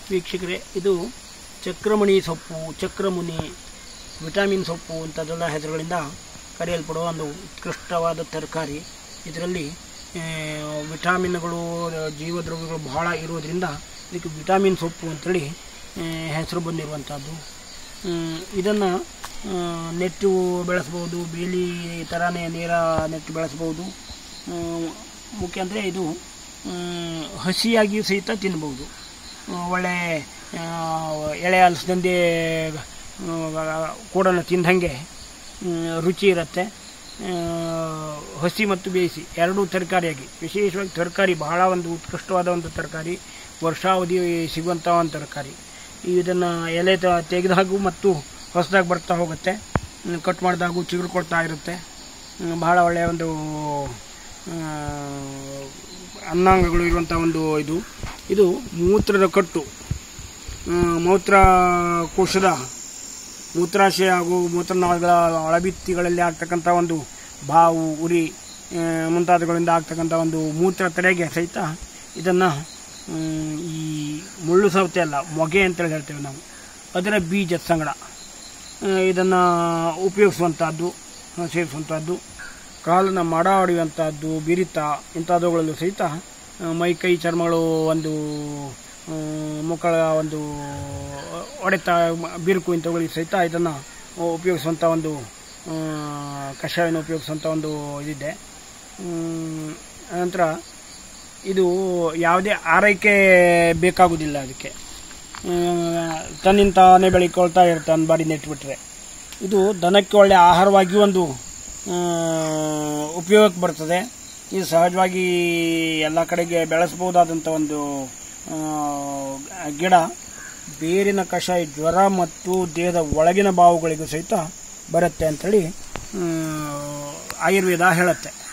ವೀಕ್ಷಕರೇ ಇದು ಚಕ್ರಮಣಿ ಸೊಪ್ಪು ಚಕ್ರಮುನಿ ವಿಟಮಿನ್ ಸೊಪ್ಪು ಇಂಥದ್ದೆಲ್ಲ ಹೆಸರುಗಳಿಂದ ಕರೆಯಲ್ಪಡುವ ಒಂದು ಉತ್ಕೃಷ್ಟವಾದ ತರಕಾರಿ ಇದರಲ್ಲಿ ಆ, ವಿಟಾಮಿನ್ಗಳು ಜೀವದ್ರವ್ಯಗಳು ಬಹಳ ಇರೋದ್ರಿಂದ ಇದಕ್ಕೆ ವಿಟಾಮಿನ್ ಸೊಪ್ಪು ಅಂತೇಳಿ ಆ, ಹೆಸರು ಬಂದಿರುವಂಥದ್ದು ಇದನ್ನು ನೆಟ್ಟು ಬೆಳೆಸ್ಬೋದು ಬೇಲಿ ಥರನೇ ನೇರ ನೆಟ್ಟು ಬೆಳೆಸ್ಬೋದು ಆ, ಮುಖ್ಯ ಅಂದರೆ ಇದು ಮ್, ಹಸಿಯಾಗಿ ಸಹಿತ ತಿನ್ಬೋದು ಆ, ಒಳ್ಳೆ ಆ, ಎಳೆ ಹಲಸದಂದೆ ಕೂಡನ್ನು ತಿಂದಂಗೆ ಮ್, ರುಚಿ ಇರುತ್ತೆ ಆ, ಹಸಿ ಮತ್ತು ಬೇಯಿಸಿ ಎರಡೂ ತರಕಾರಿಯಾಗಿ ವಿಶೇಷವಾಗಿ ತರಕಾರಿ ಬಹಳ ಒಂದು ಉತ್ಕೃಷ್ಟವಾದ ಒಂದು ತರಕಾರಿ ವರ್ಷಾವಧಿ ಸಿಗುವಂಥ ಒಂದು ತರಕಾರಿ ಇದನ್ನು ಎಲೆ ತ ತೆಗೆದಾಗೂ ಮತ್ತು ಹೊಸದಾಗಿ ಬರ್ತಾ ಹೋಗುತ್ತೆ ಮ್, ಕಟ್ ಮಾಡಿದಾಗೂ ಚಿಗುರು ಕೊಡ್ತಾ ಇರುತ್ತೆ ಮ್, ಬಹಳ ಒಳ್ಳೆಯ ಒಂದು ಆ, ಅನ್ನಾಂಗಗಳು ಇರುವಂಥ ಒಂದು ಇದು ಇದು ಮೂತ್ರದ ಕಟ್ಟು ಆ, ಮೂತ್ರಕೋಶದ ಮೂತ್ರಾಶಯ ಹಾಗೂ ಮೂತ್ರನಾಳಗಳ ಒಳಭಿತ್ತಿಗಳಲ್ಲಿ ಆಗ್ತಕ್ಕಂಥ ಒಂದು ಬಾವು ಉರಿ ಆ, ಮುಂತಾದವುಗಳಿಂದ ಆಗ್ತಕ್ಕಂಥ ಒಂದು ಮೂತ್ರ ತಡೆಗೆ ಸಹಿತ ಇದನ್ನು ಈ ಮುಳ್ಳು ಸೌತೆ ಅಲ್ಲ ಮೊಗೆ ಅಂತೇಳಿ ಹೇಳ್ತೇವೆ ನಾವು ಅದರ ಬೀಜದ ಸಂಗಡ ಇದನ್ನು ಉಪಯೋಗಿಸುವಂಥದ್ದು ಆ, ಸೇವಿಸುವಂಥದ್ದು ಕಾಲನ್ನು ಮಾಡ ಹೊಡೆಯುವಂಥದ್ದು ಬಿರಿತ ಇಂಥವುಗಳಲ್ಲೂ ಸಹಿತ ಆ, ಮೈ ಕೈ ಚರ್ಮಗಳು ಒಂದು ಆ, ಮುಖಗಳ ಒಂದು ಹೊಡೆತ ಮ- ಬಿರುಕು ಇಂಥವುಗಳಿಗೆ ಸಹಿತ ಇದನ್ನು ಉಪಯೋಗಿಸುವಂಥ ಒಂದು ಆ, ಕಷಾಯವನ್ನು ಉಪಯೋಗಿಸುವಂಥ ಒಂದು ಇದಿದೆ ಹ್ಮ್, ಅನಂತರ ಇದು ಯಾವುದೇ ಆರೈಕೆ ಬೇಕಾಗುವುದಿಲ್ಲ ಅದಕ್ಕೆ ಆ, ತನ್ನಿಂದ ತಾನೇ ಬೆಳಿಕೊಳ್ತಾ ಇರುತ್ತೆ ಅನ್ಬಾಡಿ ನೆಟ್ಬಿಟ್ರೆ ಇದು ದನಕ್ಕೆ ಒಳ್ಳೆಯ ಆಹಾರವಾಗಿ ಒಂದು ಆ, ಉಪಯೋಗಕ್ಕೆ ಬರ್ತದೆ ಇದು ಸಹಜವಾಗಿ ಎಲ್ಲ ಕಡೆಗೆ ಬೆಳೆಸ್ಬೋದಾದಂಥ ಒಂದು ಆ, ಗಿಡ ಬೇರಿನ ಕಷಾಯ ಜ್ವರ ಮತ್ತು ದೇಹದ ಒಳಗಿನ ಬಾವುಗಳಿಗೂ ಸಹಿತ ಬರುತ್ತೆ ಅಂಥೇಳಿ ಆ, ಆಯುರ್ವೇದ ಹೇಳುತ್ತೆ